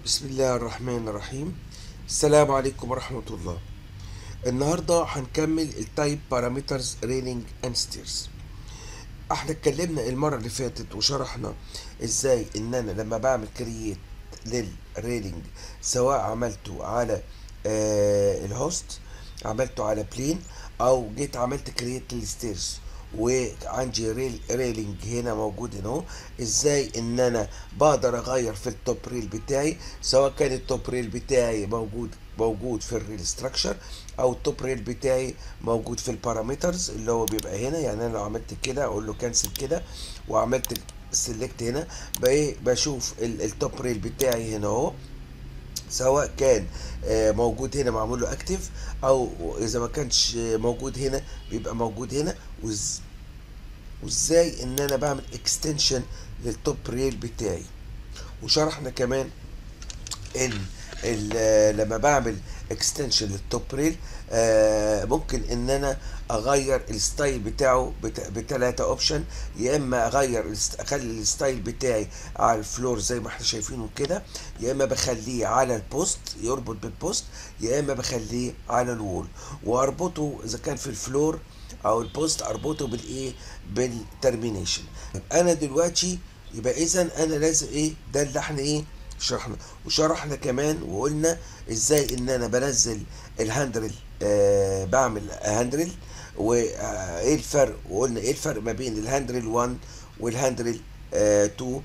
بسم الله الرحمن الرحيم السلام عليكم ورحمة الله النهاردة هنكمل التايب بارامترز ريلينج اند ستيرز احنا اتكلمنا المرة اللي فاتت وشرحنا ازاي ان انا لما بعمل كرييت للريلينج سواء عملته على آه الهوست عملته على بلين او جيت عملت كرييت للستيرز وعندي ريل ريلينج هنا موجود هنا اهو ازاي ان انا بقدر اغير في التوب ريل بتاعي سواء كان التوب ريل بتاعي موجود موجود في الريل ستراكشر او التوب ريل بتاعي موجود في البارامترز اللي هو بيبقى هنا يعني انا لو عملت كده اقول له كانسل كده وعملت سيلكت هنا بقى بشوف التوب ريل بتاعي هنا اهو سواء كان موجود هنا معمول له اكتف او اذا ما كانش موجود هنا بيبقى موجود هنا وز... وازاي ان انا بعمل اكستنشن للتوب ريل بتاعي وشرحنا كمان ان لما بعمل اكستنشن للتوب ريل آه ممكن ان انا اغير الستايل بتاعه بثلاثة اوبشن يا اما اغير اخلي الستايل بتاعي على الفلور زي ما احنا شايفينه كده يا اما بخليه على البوست يربط بالبوست يا اما بخليه على الوول واربطه اذا كان في الفلور او البوست اربطه بالايه بالترمينيشن انا دلوقتي يبقى اذا انا لازم ايه ده اللي احنا ايه شرحنا وشرحنا كمان وقلنا ازاي ان انا بنزل الهاندرل آه بعمل هاندرل وايه الفرق وقلنا ايه الفرق ما بين الهاندرل 1 والهاندرل آه 2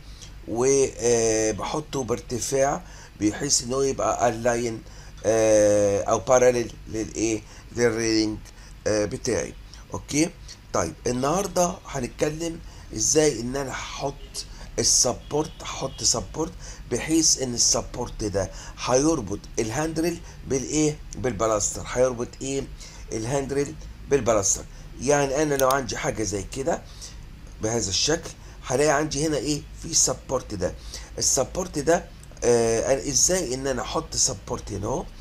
وبحطه بارتفاع بحيث ان هو يبقى الاين آه او باراليل للايه للريلينج آه بتاعي اوكي طيب النهارده هنتكلم ازاي ان انا هحط السبورت هحط سبورت بحيث ان السبورت ده هيربط الهاندرل بالايه بالبلاستر هيربط ايه الهاندرل بالبلاستر يعني انا لو عندي حاجه زي كده بهذا الشكل هلاقي عندي هنا ايه في سبورت ده السبورت ده آه ازاي ان انا احط سبورت هنا اهو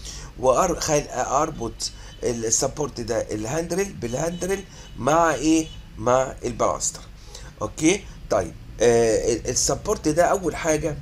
واربط السبورت ده الهاندرل بالهاندرل مع ايه مع البلاستر اوكي طيب آه السبورت ده اول حاجه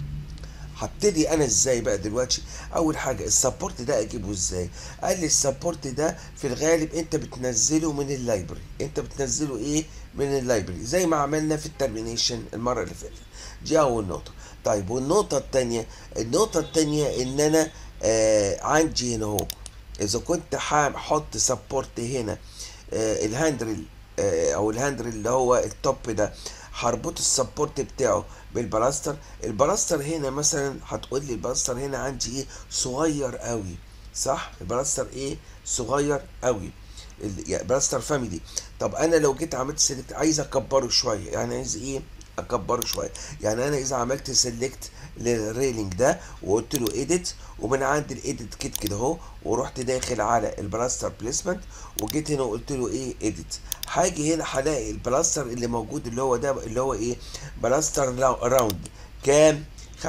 هبتدي انا ازاي بقى دلوقتي اول حاجه السبورت ده اجيبه ازاي قال لي السبورت ده في الغالب انت بتنزله من اللايبرري انت بتنزله ايه من اللايبرري زي ما عملنا في الترمينيشن المره اللي فاتت دي اول نقطه طيب والنقطه الثانيه النقطه الثانيه ان انا آه عندي هنا اهو اذا كنت هحط سبورت هنا آه الهاندرل آه او الهاندرل اللي هو التوب ده هربط السبورت بتاعه بالبلاستر البلاستر هنا مثلا هتقول لي البلاستر هنا عندي ايه صغير قوي صح البلاستر ايه صغير قوي بلاستر فاميلي طب انا لو جيت عملت سيلكت عايز اكبره شويه يعني عايز ايه اكبره شويه يعني انا اذا عملت سيلكت للريلينج ده وقلت له ايديت ومن عند الايديت كده كده اهو ورحت داخل على البلاستر بليسمنت وجيت هنا وقلت له ايه ايديت هاجي هنا هلاقي البلاستر اللي موجود اللي هو ده اللي هو ايه بلاستر راوند كام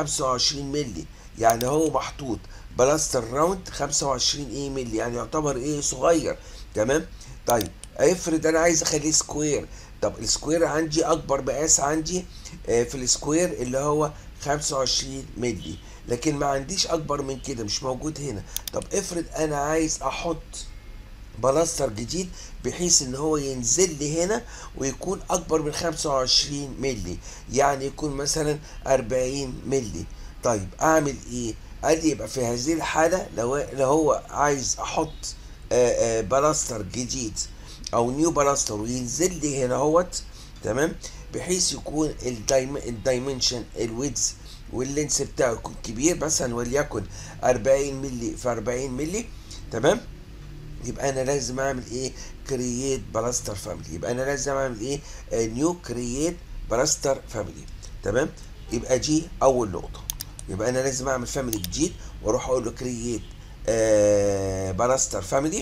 25 مللي يعني هو محطوط بلاستر راوند 25 ايه مللي يعني يعتبر ايه صغير تمام طيب افرض انا عايز اخليه سكوير طب السكوير عندي اكبر مقاس عندي آه في السكوير اللي هو 25 مللي لكن ما عنديش اكبر من كده مش موجود هنا طب افرض انا عايز احط بلاستر جديد بحيث ان هو ينزل لي هنا ويكون اكبر من 25 مللي يعني يكون مثلا 40 مللي طيب اعمل ايه قال لي يبقى في هذه الحالة لو, لو هو عايز احط آآ آآ بلاستر جديد او نيو بلاستر وينزل لي هنا اهوت تمام بحيث يكون الدايم الدايمنشن الويدز واللينس بتاعه يكون كبير مثلا وليكن 40 مللي في 40 مللي تمام يبقى انا لازم اعمل ايه كرييت بلاستر فاميلي يبقى انا لازم اعمل ايه نيو كرييت بلاستر فاميلي تمام يبقى دي اول نقطه يبقى انا لازم اعمل فاميلي جديد واروح اقول له كرييت آه بلاستر فاميلي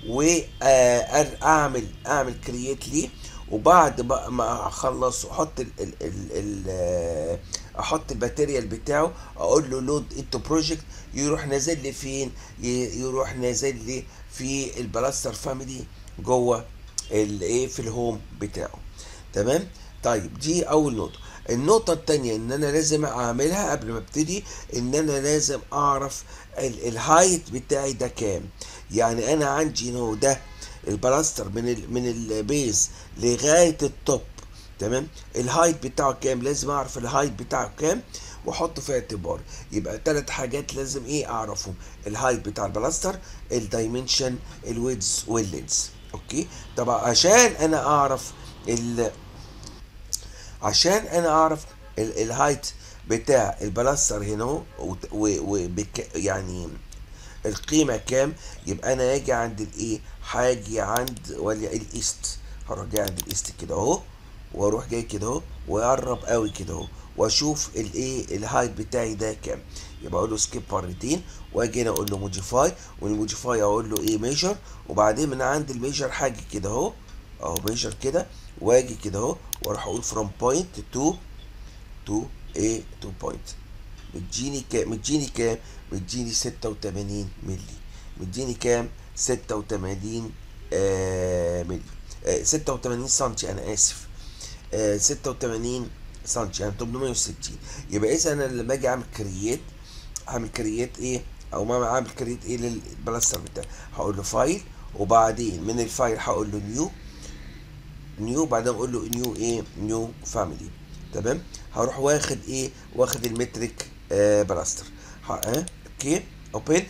واعمل اعمل كرييت ليه وبعد ما اخلص واحط ال ال ال ال احط الماتيريال بتاعه اقول له لود انتو بروجكت يروح نازل لي فين يروح نازل لي في البلاستر فاميلي جوه الايه في الهوم بتاعه تمام طيب دي اول نقطه النقطة التانية ان انا لازم اعملها قبل ما ابتدي ان انا لازم اعرف ال- الهايت بتاعي ده كام يعني انا عندي نو ده البلاستر من ال من البيز لغاية التوب تمام الهايت بتاعه كام لازم اعرف الهايت بتاعه كام واحطه في اعتباري يبقى ثلاث حاجات لازم ايه اعرفهم الهايت بتاع البلاستر الدايمنشن الويدز واللينز اوكي طبعا عشان انا اعرف ال عشان انا اعرف ال- الهايت بتاع البلاستر هنا اهو وت- و- وبك يعني القيمة كام يبقى انا اجي عند الايه هاجي عند ولا الايست هروح جاي عند الايست كده اهو واروح جاي كده اهو واقرب قوي كده اهو واشوف الايه الهايت بتاعي ده كام يبقى اقول له سكيب مرتين واجي هنا اقول له موديفاي والموديفاي اقول له ايه ميجر وبعدين من عند الميجر حاجه كده اهو اهو ميجر كده واجي كده اهو واروح اقول فروم بوينت تو تو ايه تو بوينت مديني كام مديني كام مديني 86 مللي مديني كام 86 آه مللي آه 86 سنتي انا اسف آه 86 سنتي يعني 860 يبقى اذا انا لما اجي اعمل كرييت اعمل كرييت ايه او ما اعمل كرييت ايه للبلاستر بتاعي هقول له فايل وبعدين من الفايل هقول له نيو نيو بعدين اقول له نيو ايه نيو فاميلي تمام هروح واخد ايه واخد المترك آه بلاستر ه- اه اوكي اوبن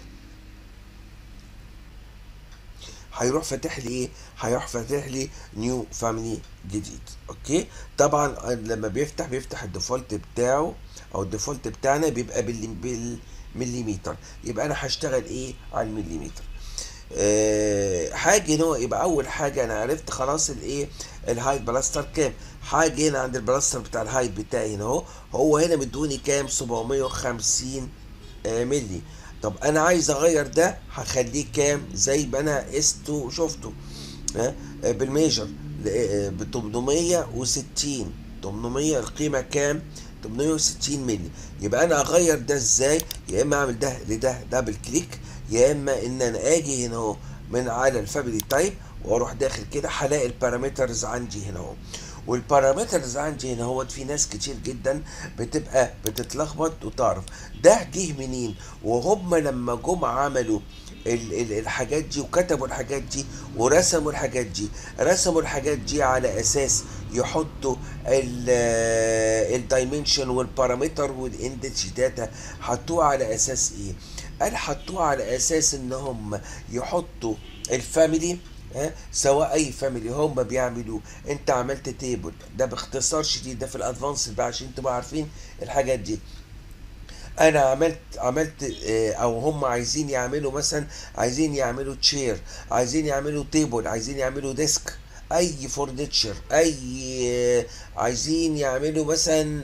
هيروح فاتح لي ايه هيروح فاتح لي نيو فاميلي جديد اوكي طبعا لما بيفتح بيفتح الديفولت بتاعه او الديفولت بتاعنا بيبقى بال بالمليمتر يبقى انا هشتغل ايه على المليمتر أه حاجه هنا يبقى اول حاجه انا عرفت خلاص الايه الهايت بلاستر كام حاجه هنا عند البلاستر بتاع الهايت بتاعي هنا اهو هو هنا مدوني كام 750 آه، ملي طب انا عايز اغير ده هخليه كام زي ما انا قسته شفته ها آه، بالميجر ب 860 800 القيمه كام 860 ملي يبقى انا اغير ده ازاي يا اما اعمل ده لده دبل كليك يا اما ان انا اجي هنا اهو من على الفاميلي تايب واروح داخل كده هلاقي البارامترز عندي هنا اهو والبارامترز عندي هنا هو في ناس كتير جدا بتبقى بتتلخبط وتعرف ده جه منين وهم لما جم عملوا ال- ال- الحاجات دي وكتبوا الحاجات دي ورسموا الحاجات دي رسموا الحاجات دي على اساس يحطوا الدايمنشن والبارامتر والاندكس داتا حطوه على اساس ايه قال حطوه على اساس ان هم يحطوا الفاميلي ها سواء اي فاميلي هم بيعملوه انت عملت تيبل ده باختصار شديد ده في الادفانس بقى عشان تبقوا عارفين الحاجات دي انا عملت عملت آه، او هم عايزين يعملوا مثلا عايزين يعملوا تشير عايزين يعملوا تيبل عايزين يعملوا ديسك اي فورنيتشر اي آه، عايزين يعملوا مثلا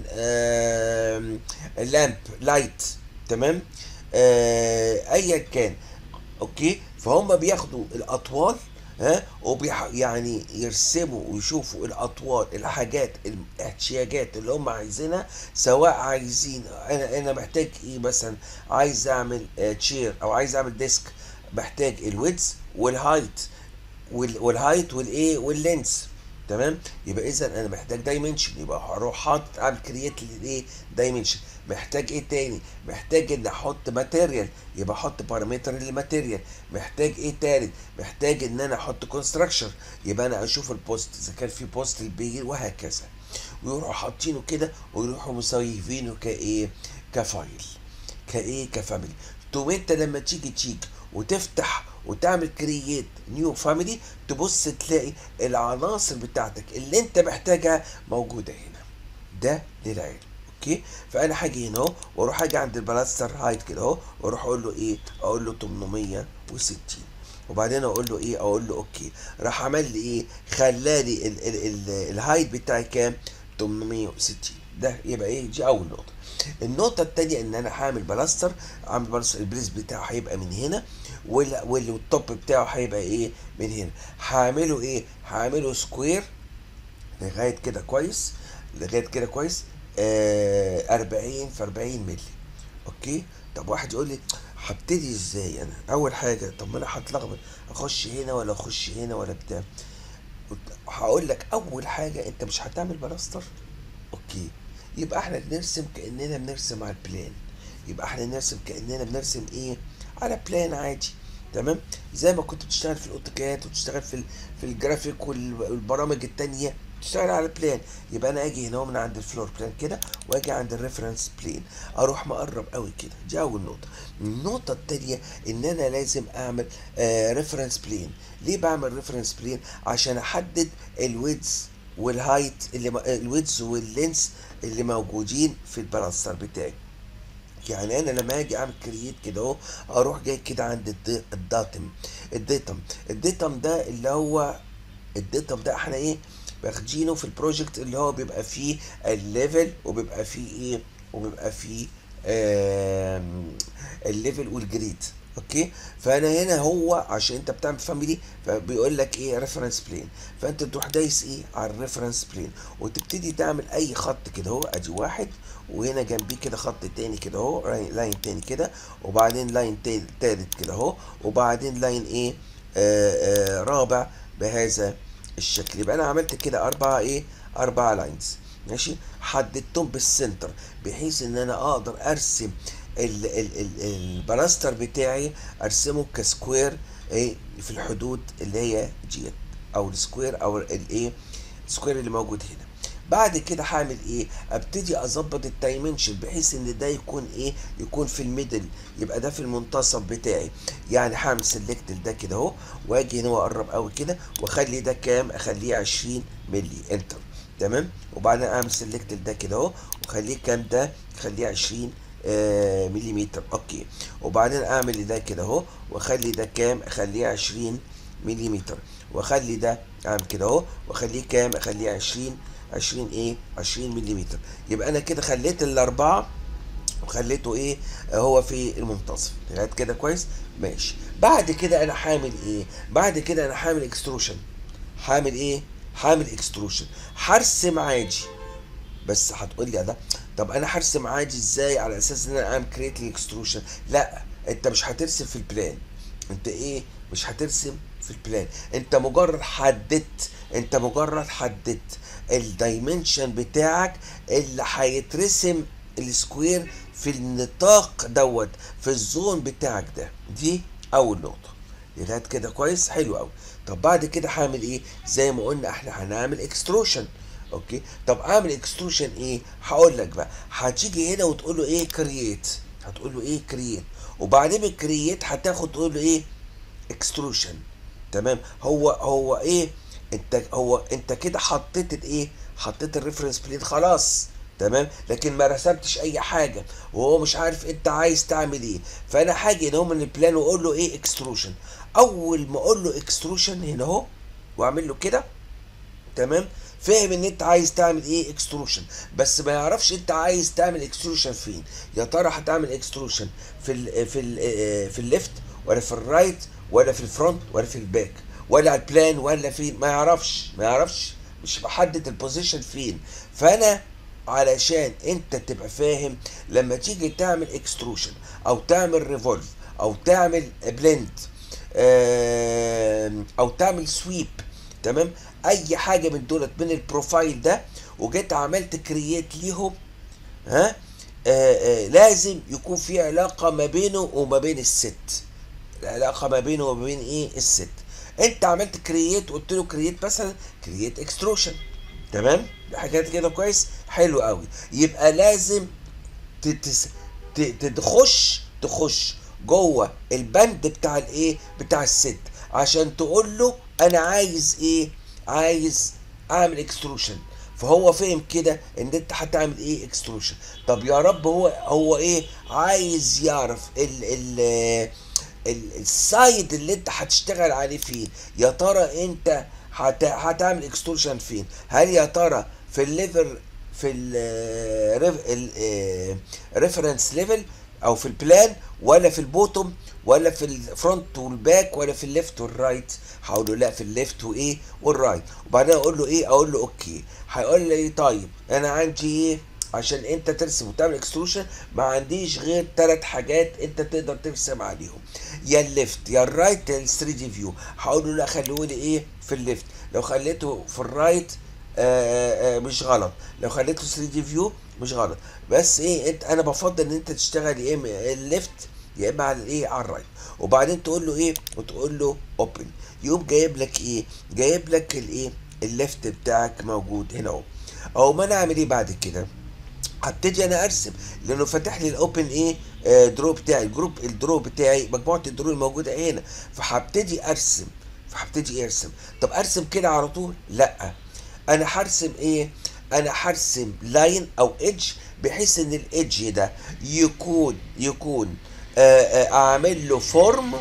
لامب لايت تمام آه، ايا كان اوكي فهم بياخدوا الاطوال ها وبيح يعني يرسموا ويشوفوا الاطوال الحاجات الاحتياجات اللي هم عايزينها سواء عايزين انا انا محتاج ايه مثلا عايز اعمل تشير او عايز اعمل ديسك محتاج الويدز والهايت وال- والهايت والايه واللينس تمام يبقى اذا انا محتاج دايمنشن يبقى هروح حاطط اعمل كرييت للايه دايمنشن محتاج ايه تاني محتاج ان احط ماتيريال يبقى احط بارامتر للماتيريال محتاج ايه تالت محتاج ان انا احط كونستراكشر يبقى انا اشوف البوست اذا كان في بوست البيجي وهكذا ويروحوا حاطينه كده ويروحوا مسيفينه كايه كفايل كايه كفاميلي تقوم انت لما تيجي تيجي وتفتح وتعمل كرييت نيو فاميلي تبص تلاقي العناصر بتاعتك اللي انت محتاجها موجوده هنا ده للعلم اوكي فانا هاجي هنا اهو واروح اجي عند البلاستر هايت كده اهو واروح اقول له ايه اقول له 860 وبعدين اقول له ايه اقول له اوكي راح عمل لي ايه خلالي ال- ال- ال- الهايت بتاعي كام 860 ده يبقى ايه دي اول نقطه النقطة التانية ان انا هعمل بلاستر عامل بلاستر البريس بتاعه هيبقى من هنا وال- وال- والتوب بتاعه هيبقى ايه من هنا هعمله ايه هعمله سكوير لغاية كده كويس لغاية كده كويس آه 40 في 40 مللي اوكي طب واحد يقول لي هبتدي ازاي انا اول حاجة طب ما انا هتلخبط اخش هنا ولا اخش هنا ولا بتاع قلت- هقول لك اول حاجة انت مش هتعمل بلاستر اوكي يبقى احنا بنرسم كاننا بنرسم على البلان يبقى احنا نرسم كاننا بنرسم ايه على بلان عادي تمام زي ما كنت بتشتغل في الاوتوكاد وتشتغل في ال- في الجرافيك وال- والبرامج التانية تشتغل على بلان يبقى انا اجي هنا من عند الفلور بلان كده واجي عند الريفرنس بلين اروح مقرب قوي كده دي اول نقطه النقطه التانية ان انا لازم اعمل ريفرنس بلين ليه بعمل ريفرنس بلين عشان احدد الويدز والهايت اللي م- الويدز واللينس اللي موجودين في البلاستر بتاعي يعني انا لما اجي اعمل كرييت كده اهو اروح جاي كده عند الد- الداتم الديتم الديتم ده اللي هو الديتم ده احنا ايه واخدينه في البروجكت اللي هو بيبقى فيه الليفل وبيبقى فيه ايه وبيبقى فيه آم، الليفل والجريد اوكي فانا هنا هو عشان انت بتعمل فاميلي فبيقول لك ايه ريفرنس بلين فانت تروح دايس ايه على الريفرنس بلين وتبتدي تعمل اي خط كده اهو ادي واحد وهنا جنبيه كده خط تاني كده اهو لاين- لاين تاني كده وبعدين لاين تا- تالت كده اهو وبعدين لاين ايه آه آه رابع بهذا الشكل يبقى انا عملت كده اربعة ايه اربعة لاينز ماشي حددتهم بالسنتر بحيث ان انا اقدر ارسم ال ال ال البلاستر بتاعي ارسمه كسكوير ايه في الحدود اللي هي ديت او السكوير او الايه السكوير اللي موجود هنا بعد كده هعمل ايه ابتدي اظبط الدايمنشن بحيث ان ده يكون ايه يكون في الميدل يبقى ده في المنتصف بتاعي يعني هعمل سيلكت ده كده اهو واجي هنا واقرب قوي كده واخلي ده كام اخليه 20 ملي انتر تمام وبعدين اعمل سيلكت ده كده اهو واخليه كام ده اخليه 20 آه مليمتر اوكي وبعدين اعمل ده كده اهو واخلي ده كام اخليه 20 مليمتر واخلي ده اعمل كده اهو واخليه كام اخليه 20 20 ايه 20 مليمتر يبقى انا كده خليت الاربعه وخليته ايه هو في المنتصف لغايه كده كويس ماشي بعد كده انا حامل ايه بعد كده انا حامل اكستروشن حامل ايه حامل اكستروشن هرسم عادي بس هتقول لي ده طب انا هرسم عادي ازاي على اساس ان انا اعمل كريت الاكستروشن لا انت مش هترسم في البلان انت ايه مش هترسم في البلان انت مجرد حددت انت مجرد حددت الدايمنشن بتاعك اللي هيترسم السكوير في النطاق دوت في الزون بتاعك ده دي اول نقطه لغايه كده كويس حلو قوي طب بعد كده هعمل ايه زي ما قلنا احنا هنعمل اكستروشن اوكي طب اعمل اكستروشن ايه هقول لك بقى هتيجي هنا وتقول له ايه كرييت هتقول له ايه كرييت وبعدين بالكرييت هتاخد تقول له ايه اكستروشن تمام هو هو ايه انت هو انت كده حطيت الايه حطيت الريفرنس بلين خلاص تمام لكن ما رسمتش اي حاجه وهو مش عارف انت عايز تعمل ايه فانا هاجي هنا هو من البلان واقول له ايه اكستروشن اول ما اقول له اكستروشن هنا اهو واعمل له كده تمام فاهم ان انت عايز تعمل ايه اكستروشن بس ما يعرفش انت عايز تعمل اكستروشن فين يا ترى هتعمل اكستروشن في ال في ال في الليفت ولا في الرايت ولا في الفرونت ولا في الباك ولا على البلان ولا فين ما يعرفش ما يعرفش مش محدد البوزيشن فين فانا علشان انت تبقى فاهم لما تيجي تعمل اكستروشن او تعمل ريفولف او تعمل بلند او تعمل سويب تمام اي حاجه من دولت من البروفايل ده وجيت عملت كرييت ليهم ها آآ آآ لازم يكون في علاقه ما بينه وما بين الست العلاقه ما بينه وما بين ايه الست انت عملت كرييت قلت له كرييت مثلا كرييت اكستروشن تمام حاجات كده كويس حلو قوي يبقى لازم تتس... تخش تخش جوه البند بتاع الايه بتاع الست عشان تقول له انا عايز ايه عايز اعمل اكستروشن فهو فهم كده ان انت هتعمل ايه اكستروشن طب يا رب هو هو ايه عايز يعرف ال ال السايد اللي انت هتشتغل عليه فين يا ترى انت هت... هتعمل اكستروشن فين هل يا ترى في الليفل في الريفرنس ليفل او في البلان ولا في البوتوم ولا في الفرونت والباك ولا في الليفت والرايت هقول له لا في الليفت وايه والرايت وبعدين اقول له ايه اقول له اوكي هيقول لي ايه طيب انا عندي ايه عشان انت ترسم وتعمل اكستروشن ما عنديش غير ثلاث حاجات انت تقدر ترسم عليهم يا الليفت يا الرايت يا ال 3 دي فيو هقول له لا خليه لي ايه في الليفت لو خليته في الرايت آه، آه، مش غلط لو خليته 3 دي فيو مش غلط بس ايه انت انا بفضل ان انت تشتغل يا اما الليفت يا اما على الايه على الرايت وبعدين تقول له ايه وتقول له اوبن يقوم جايب لك ايه جايب لك الايه الليفت بتاعك موجود هنا اهو اهو ما انا اعمل ايه بعد كده هبتدي انا ارسم لانه فاتح لي الاوبن ايه آه درو بتاعي الجروب الدرو بتاعي مجموعه الدرو الموجوده هنا فهبتدي ارسم فهبتدي ارسم طب ارسم كده على طول لا انا هرسم ايه انا هرسم لاين او ايدج بحيث ان الايدج ده يكون يكون آه آه اعمل له فورم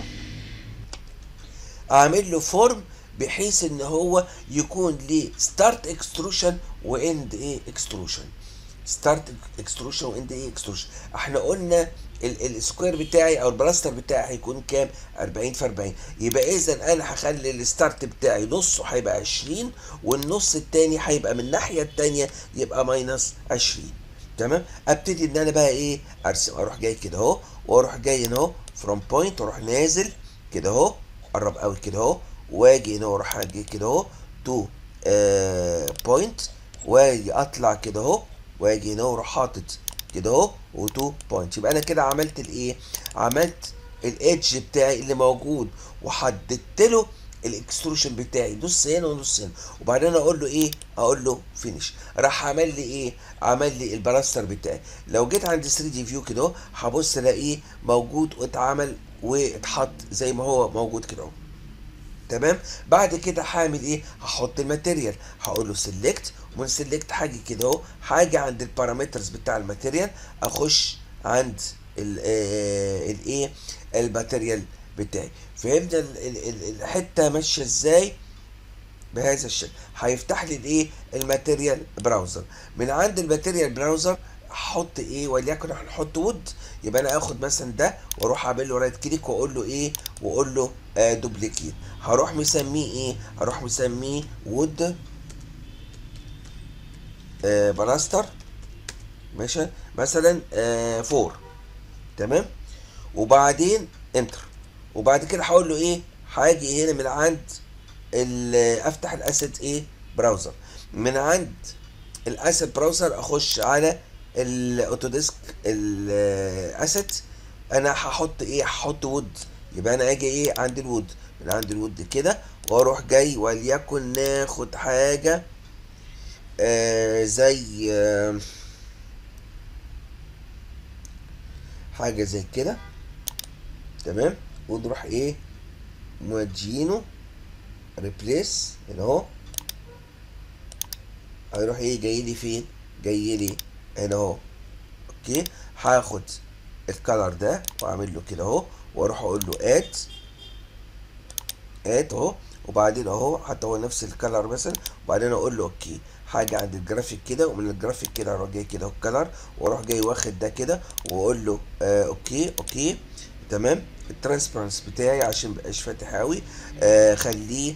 اعمل له فورم بحيث ان هو يكون ليه ستارت اكستروشن واند ايه اكستروشن ستارت اكستروشن واند ايه اكستروشن احنا قلنا السكوير بتاعي او البلاستر بتاعي هيكون كام 40 في 40 يبقى اذا انا هخلي الستارت بتاعي نصه هيبقى 20 والنص التاني هيبقى من الناحيه التانيه يبقى ماينس 20 تمام ابتدي ان انا بقى ايه ارسم اروح جاي كده اهو واروح جاي هنا اهو فروم بوينت واروح نازل كده اهو قرب قوي كده اهو واجي هنا واروح اجي كده اهو تو بوينت واجي اطلع كده اهو واجي هنا واروح حاطط كده اهو وتو بوينت يبقى انا كده عملت الايه عملت الايدج بتاعي اللي موجود وحددت له الاكستروشن بتاعي نص هنا ونص هنا وبعدين اقول له ايه اقول له فينش راح عمل لي ايه عمل لي البلاستر بتاعي لو جيت عند 3 دي فيو كده اهو هبص الاقيه موجود واتعمل واتحط زي ما هو موجود كده اهو تمام بعد كده هعمل ايه هحط الماتيريال هقول له سيلكت ومن سيلكت حاجه كده اهو حاجه عند البارامترز بتاع الماتيريال اخش عند الايه الماتيريال بتاعي فهمنا ال- ال- ال- الحته ماشيه ازاي بهذا الشكل هيفتح لي الايه الماتيريال براوزر من عند الماتيريال براوزر هحط ايه وليكن هنحط وود يبقى انا اخد مثلا ده واروح اعمل له رايت كليك واقول له ايه واقول له آه دوبليكيت هروح مسميه ايه هروح مسميه وود آه بلاستر ماشي مثلا آه فور تمام وبعدين انتر وبعد كده هقول له ايه هاجي هنا من عند ال- افتح الاسيت ايه براوزر من عند الاسيت براوزر اخش على الاوتوديسك الاسيت انا هحط ايه هحط وود يبقى انا اجي ايه عند الوود من عند الوود كده واروح جاي وليكن ناخد حاجه آه زي آه حاجه زي كده تمام ونروح ايه موجهينه ريبليس هنا اهو هيروح ايه جاي لي فين جاي لي هنا اهو اوكي هاخد الكلر ده واعمل له كده اهو واروح اقول له اد اد اهو وبعدين اهو حتى هو نفس الكلر مثلا وبعدين اقول له اوكي حاجه عند الجرافيك كده ومن الجرافيك كده اروح جاي كده اهو الكلر واروح جاي واخد ده كده واقول له آه اوكي اوكي تمام الترانسبرنس بتاعي عشان مبقاش فاتح قوي آه خليه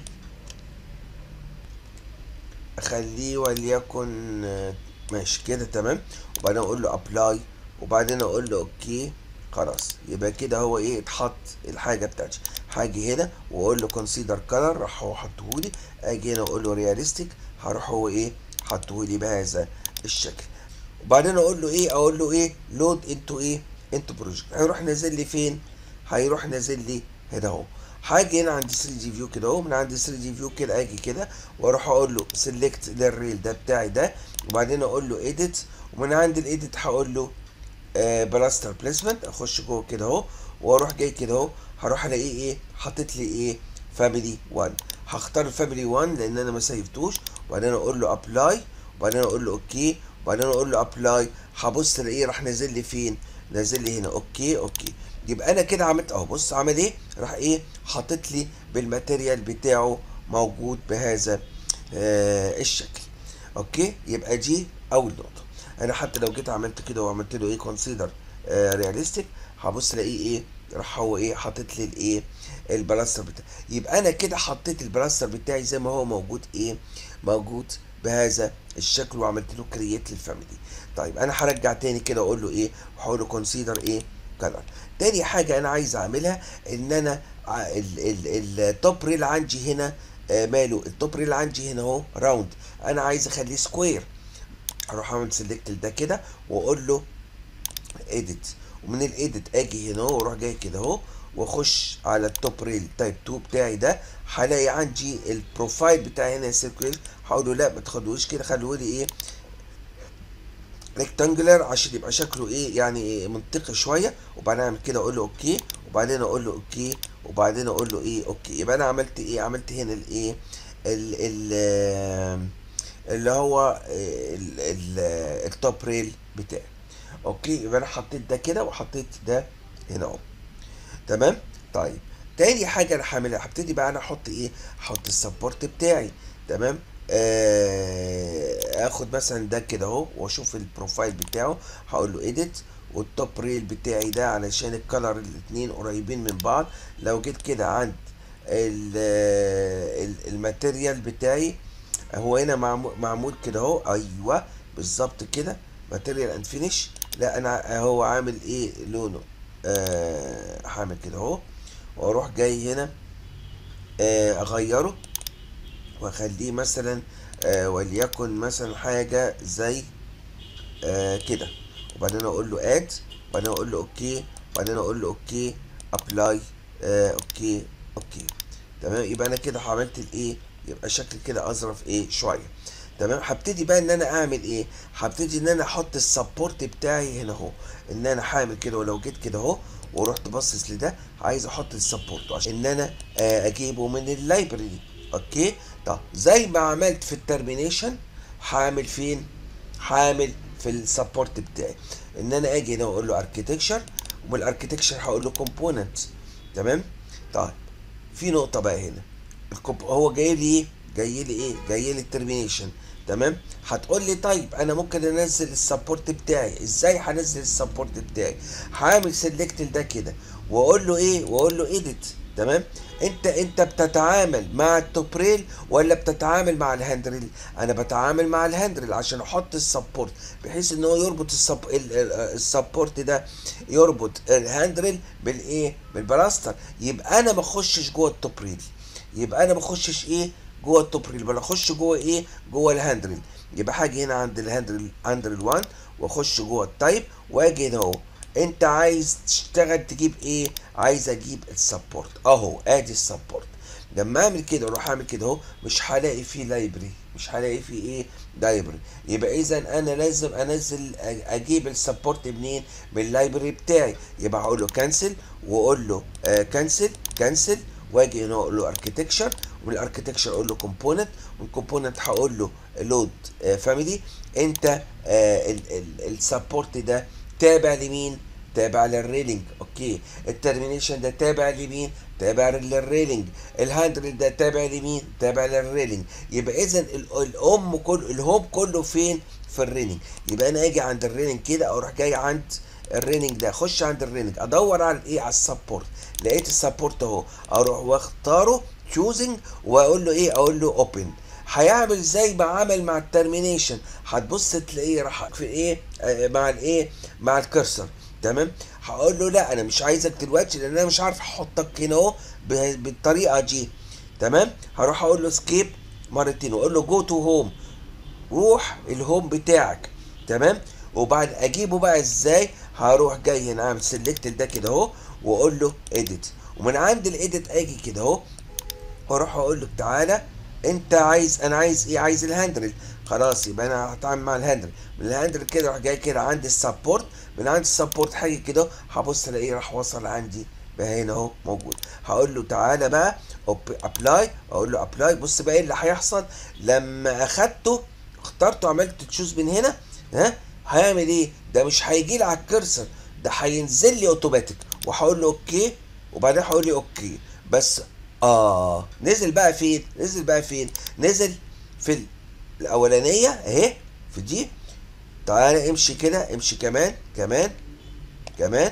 اخليه وليكن آه، ماشي كده تمام وبعدين اقول له ابلاي وبعدين اقول له اوكي خلاص يبقى كده هو ايه اتحط الحاجه بتاعتي هاجي هنا واقول له كونسيدر كلر راح هو حطهولي اجي هنا اقول له رياليستيك هروح هو ايه حطهولي بهذا الشكل وبعدين اقول له ايه اقول له ايه لود انتو ايه انتو بروجكت هيروح نازل لي فين هيروح نازل لي هنا اهو هاجي هنا عند 3 دي فيو كده اهو من عند 3 دي فيو كده اجي كده واروح اقول له سيلكت للريل ده بتاعي ده وبعدين اقول له ايديت ومن عند الايديت هقول له بلاستر بليسمنت اخش جوه كده اهو واروح جاي كده اهو هروح الاقيه ايه حاطط لي ايه فاميلي 1 هختار الفاميلي 1 لان انا ما سيفتوش وبعدين اقول له ابلاي وبعدين اقول له اوكي وبعدين اقول له ابلاي هبص الاقيه راح نازل لي فين نازل لي هنا اوكي اوكي يبقى انا كده عملت اهو بص عمل ايه راح ايه حاطط لي بالماتيريال بتاعه موجود بهذا آه الشكل اوكي يبقى دي اول نقطه انا حتى لو جيت عملت كده وعملت له ايه كونسيدر رياليستيك هبص الاقيه ايه راح هو ايه حاطط لي الايه البلاستر بتاعي يبقى انا كده حطيت البلاستر بتاعي زي ما هو موجود ايه موجود بهذا الشكل وعملت له كرييت للفاميلي طيب انا هرجع تاني كده اقول له ايه وهقول له كونسيدر ايه كلر تاني حاجه انا عايز اعملها ان انا التوب ريل عندي هنا آه ماله التوب ريل عندي هنا اهو راوند انا عايز اخليه سكوير اروح اعمل سيلكت لده كده واقول له اديت ومن الايديت اجي هنا اهو واروح جاي كده اهو واخش على التوب ريل تايب 2 بتاعي ده هلاقي عندي البروفايل بتاعي هنا سيركل هقول له لا ما تاخدوش كده خلوه لي ايه ريكتانجلر عشان يبقى شكله ايه يعني إيه منطقي شويه وبعدين اعمل كده اقول له اوكي وبعدين اقول له اوكي وبعدين اقول له ايه اوكي يبقى انا عملت ايه عملت هنا الايه ال ال اللي هو ال- ال- التوب ريل بتاعي اوكي يبقى انا حطيت ده كده وحطيت ده هنا اهو تمام طيب تاني حاجه انا هعملها هبتدي بقى انا احط ايه احط السبورت بتاعي تمام آه اخد مثلا ده كده اهو واشوف البروفايل بتاعه هقول له اديت والتوب ريل بتاعي ده علشان الكلر الاتنين قريبين من بعض لو جيت كده عند ال- ال- الماتيريال بتاعي هو هنا معمول, معمول كده اهو ايوه بالظبط كده ماتيريال اند فينيش لا انا هو عامل ايه لونه آه هعمل كده اهو واروح جاي هنا آه اغيره واخليه مثلا آه وليكن مثلا حاجه زي آه كده وبعدين اقول له اد وبعدين اقول له اوكي وبعدين اقول له اوكي ابلاي آه اوكي اوكي تمام يبقى انا كده عملت الايه يبقى شكل كده اظرف ايه شويه تمام هبتدي بقى ان انا اعمل ايه هبتدي ان انا احط السبورت بتاعي هنا اهو ان انا هعمل كده ولو جيت كده اهو ورحت باصص لده عايز احط السبورت عشان ان انا آه اجيبه من اللايبرري اوكي طب زي ما عملت في الترمينيشن هعمل فين هعمل في السبورت بتاعي ان انا اجي هنا واقول له اركتكشر ومن الاركتكشر هقول له كومبوننت تمام طيب في نقطه بقى هنا الكوب هو جاي لي ايه جاي لي ايه جاي لي الترمينيشن تمام هتقول لي طيب انا ممكن انزل السبورت بتاعي ازاي هنزل السبورت بتاعي هعمل سيلكت لده كده واقول له ايه واقول له ايديت تمام انت انت بتتعامل مع التوبريل ولا بتتعامل مع الهاندريل انا بتعامل مع الهاندريل عشان احط السبورت بحيث ان هو يربط السب... ال- ال- السبورت ده يربط الهاندريل بالايه بالبلاستر يبقى انا ما اخشش جوه التوبريل يبقى انا ما اخشش ايه جوه التوبريل بل اخش جوه ايه جوه الهاندريل يبقى هاجي هنا عند الهاندريل هاندريل 1 واخش جوه التايب واجي هنا اهو انت عايز تشتغل تجيب ايه عايز اجيب السبورت اهو ادي السبورت لما اعمل كده اروح اعمل كده اهو مش هلاقي فيه لايبرري مش هلاقي فيه ايه لايبرري يبقى اذا انا لازم انزل أ- اجيب السبورت منين من اللايبرري بتاعي يبقى هقول له كانسل واقول له كانسل كانسل واجي هنا اقول له اركتكشر ومن الاركتكشر اقول له كومبوننت ومن كومبوننت هقول له لود فاميلي انت السبورت ده تابع لمين تابع للريلينج اوكي الترمينيشن ده تابع لمين تابع للريلينج الهاندل ده تابع لمين تابع للريلينج يبقى اذا ال- الام كل الهوم كله فين في الريلينج يبقى انا اجي عند الريلينج كده اروح جاي عند الريلينج ده اخش عند الريلينج ادور على ايه على السبورت لقيت السبورت اهو اروح واختاره تشوزنج واقول له ايه اقول له اوبن هيعمل زي ما عمل مع الترمينيشن هتبص تلاقيه راح في ايه آه، مع الايه مع الكرسر تمام هقول له لا انا مش عايزك دلوقتي لان انا مش عارف احطك هنا اهو به- بالطريقه دي تمام هروح اقول له سكيب مرتين واقول له جو تو هوم روح الهوم بتاعك تمام وبعد اجيبه بقى ازاي هروح جاي هنا اعمل سيلكت ده كده اهو واقول له اديت ومن عند الايديت اجي كده اهو واروح اقول له تعالى انت عايز انا عايز ايه عايز الهاندرل خلاص يبقى انا هتعامل مع الهاندرل من الهاندرل كده راح جاي كده عند السبورت من عند السبورت حاجه كده هبص الاقيه راح وصل عندي بقى هنا اهو موجود هقول له تعالى بقى ابلاي اقول له ابلاي بص بقى ايه اللي هيحصل لما اخدته اخترته عملت تشوز من هنا ها هيعمل ايه ده مش هيجي لي على الكرسر ده هينزل لي اوتوماتيك وهقول له اوكي وبعدين هقول لي اوكي بس اه نزل بقى فين نزل بقى فين نزل في الاولانيه اهي في دي تعالى امشي كده امشي كمان كمان كمان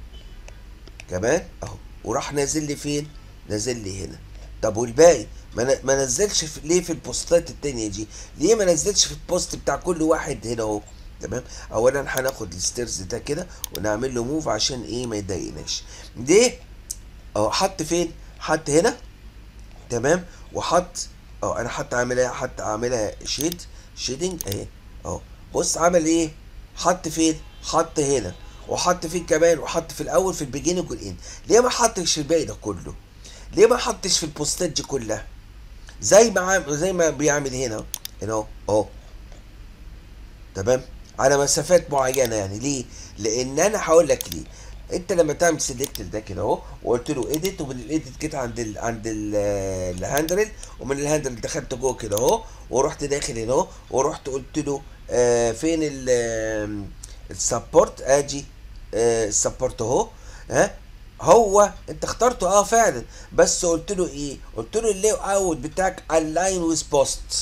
كمان اهو وراح نازل لي فين نازل لي هنا طب والباقي ما ن- ما نزلش في ليه في البوستات التانية دي ليه ما نزلش في البوست بتاع كل واحد هنا اهو تمام اولا هناخد الستيرز ده كده ونعمل له موف عشان ايه ما يضايقناش ليه اهو حط فين حط هنا تمام وحط اه انا حتى عاملها حتى عاملها شيد شيدنج اهي اهو بص عمل ايه حط فين حط هنا وحط فين كمان وحط في الاول في البيجيننج والاند ليه ما حطش في الباقي ده كله ليه ما حطش في البوستات دي كلها زي ما عام زي ما بيعمل هنا هنا اهو اهو تمام على مسافات معينه يعني ليه لان انا هقول لك ليه انت لما تعمل سيلكت ده كده اهو وقلت له اديت ومن الايديت جيت عند ال عند ال الهاندرل ومن الهاندرل دخلت جوه كده اهو ورحت داخل هنا اهو ورحت قلت له آه فين ال السبورت ادي آه السبورت اهو ها هو انت اخترته اه فعلا بس قلت له ايه قلت له اللي اوت بتاعك الاين ويز بوست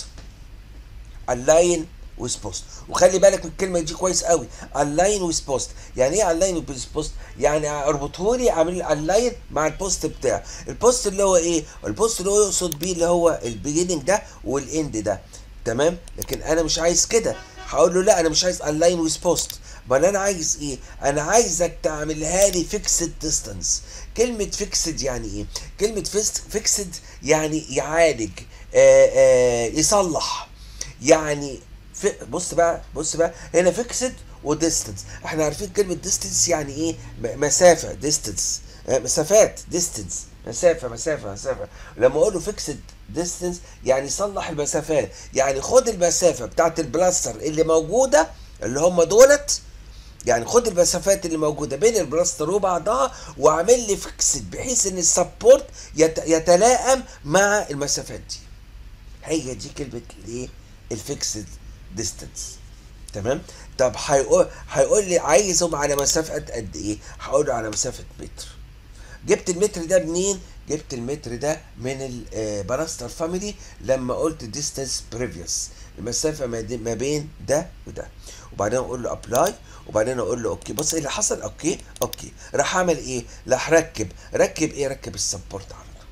الاين ويز بوست وخلي بالك من الكلمه دي كويس قوي الاين ويز بوست يعني ايه الاين ويز بوست يعني اربطه لي اعمل لي الاين مع البوست بتاعه البوست اللي هو ايه البوست اللي هو يقصد بيه اللي هو البيجيننج ده والاند ده تمام لكن انا مش عايز كده هقول له لا انا مش عايز الاين ويز بوست بل انا عايز ايه انا عايزك تعملها لي فيكسد ديستانس كلمه فيكسد يعني ايه كلمه فيكسد يعني يعالج آآ آآ يصلح يعني في بص بقى بص بقى هنا فيكسد وديستنس احنا عارفين كلمه ديستنس يعني ايه مسافه ديستنس مسافات ديستنس مسافه مسافه مسافه لما اقول له فيكسد ديستنس يعني صلح المسافات يعني خد المسافه بتاعت البلاستر اللي موجوده اللي هم دولت يعني خد المسافات اللي موجوده بين البلاستر وبعضها واعمل لي فيكسد بحيث ان السبورت يت يتلائم مع المسافات دي هي دي كلمه الايه الفيكسد ديستانس تمام طب هيقول هيقول لي عايزهم على مسافه قد ايه هقول له على مسافه متر جبت المتر ده منين جبت المتر ده من البلاستر فاميلي لما قلت ديستانس بريفيوس المسافه ما بين ده وده وبعدين اقول له ابلاي وبعدين اقول له اوكي بص ايه اللي حصل اوكي اوكي راح اعمل ايه راح ركب ركب ايه ركب السبورت على طول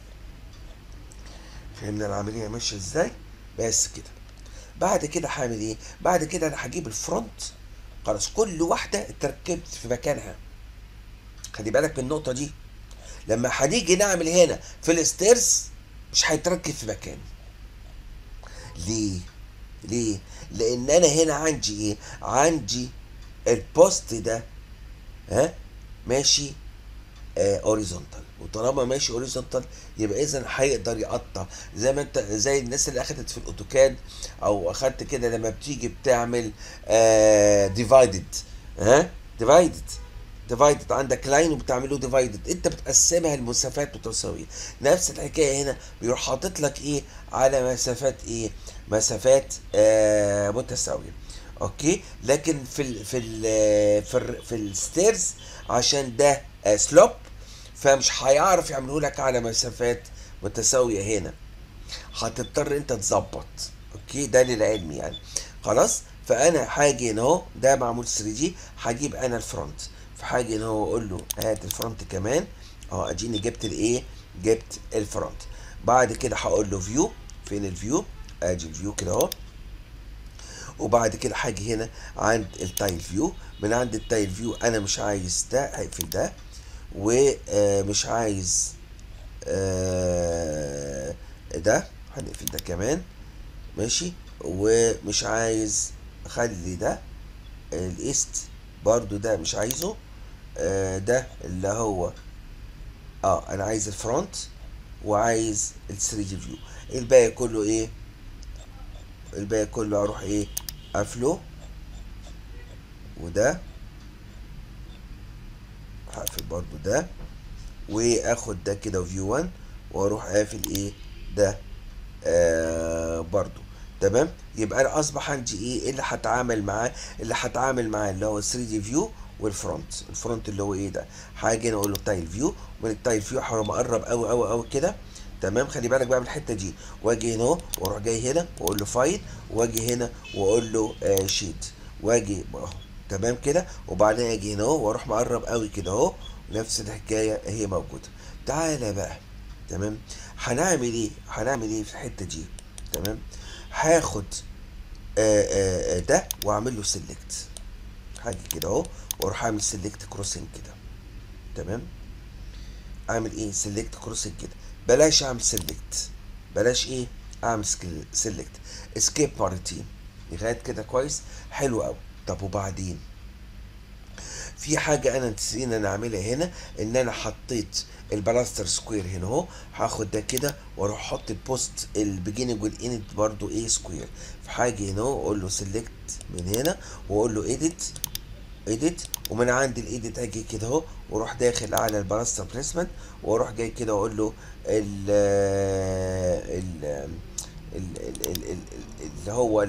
فهمنا العمليه ماشيه ازاي بس كده بعد كده هعمل ايه بعد كده انا هجيب الفرونت خلاص كل واحده اتركبت في مكانها خلي بالك من النقطه دي لما هنيجي نعمل هنا في الستيرز مش هيتركب في مكانه ليه ليه لان انا هنا عندي ايه عندي البوست ده ها ماشي اوريزونتال وطالما ماشي اوريزونتال يبقى اذا هيقدر يقطع زي ما انت زي الناس اللي اخدت في الاوتوكاد او اخدت كده لما بتيجي بتعمل ديفايدد ها ديفايدد ديفايدد عندك لاين وبتعمله ديفايدد انت بتقسمها لمسافات متساويه نفس الحكايه هنا بيروح حاطط لك ايه على مسافات ايه مسافات آه متساويه اوكي لكن في ال في ال في ال في الستيرز عشان ده آه سلوب فمش هيعرف يعمله لك على مسافات متساويه هنا هتضطر انت تظبط اوكي ده للعلم يعني خلاص فانا هاجي هنا اهو ده معمول 3 دي هجيب انا الفرونت فهاجي هنا اهو اقول له هات الفرونت كمان اهو اديني جبت الايه جبت الفرونت بعد كده هقول له فيو فين الفيو ادي الفيو كده اهو وبعد كده هاجي هنا عند التايل فيو من عند التايل فيو انا مش عايز ده هقفل ده ومش عايز ده هنقفل ده كمان ماشي ومش عايز اخلي ده الايست برضو ده مش عايزه ده اللي هو اه انا عايز الفرونت وعايز ال 3 دي فيو الباقي كله ايه الباقي كله اروح ايه قافله وده هقفل برضو ده واخد ده كده فيو 1 واروح قافل ايه ده آه برضو تمام يبقى انا اصبح عندي ايه اللي هتعامل معاه اللي هتعامل معاه اللي هو 3 دي فيو والفرونت الفرونت اللي هو ايه ده هاجي اقول له تايل فيو ومن التايل فيو هروح مقرب قوي قوي قوي كده تمام خلي بالك بقى من الحته دي واجي هنا اهو واروح جاي هنا واقول له فايل واجي هنا واقول له آه شيت واجي اهو تمام كده وبعدين اجي هنا اهو واروح مقرب قوي كده اهو نفس الحكايه هي موجوده تعالى بقى تمام هنعمل ايه هنعمل ايه في الحته دي تمام هاخد آآ آآ ده واعمل له سيلكت هاجي كده اهو واروح اعمل سيلكت كروسنج كده تمام اعمل ايه سيلكت كروسنج كده بلاش اعمل سيلكت بلاش ايه اعمل سيلكت اسكيب مرتين لغايه كده كويس حلو قوي طب وبعدين في حاجة أنا نسينا نعملها هنا إن أنا حطيت البلاستر سكوير هنا أهو هاخد ده كده وأروح أحط البوست البيجيننج والإند برضو إيه سكوير في حاجة هنا أهو أقول له سيلكت من هنا وأقول له إيديت إيديت ومن عند الإيديت أجي كده أهو وأروح داخل على البلاستر بليسمنت وأروح جاي كده وأقول له ال ال اللي هو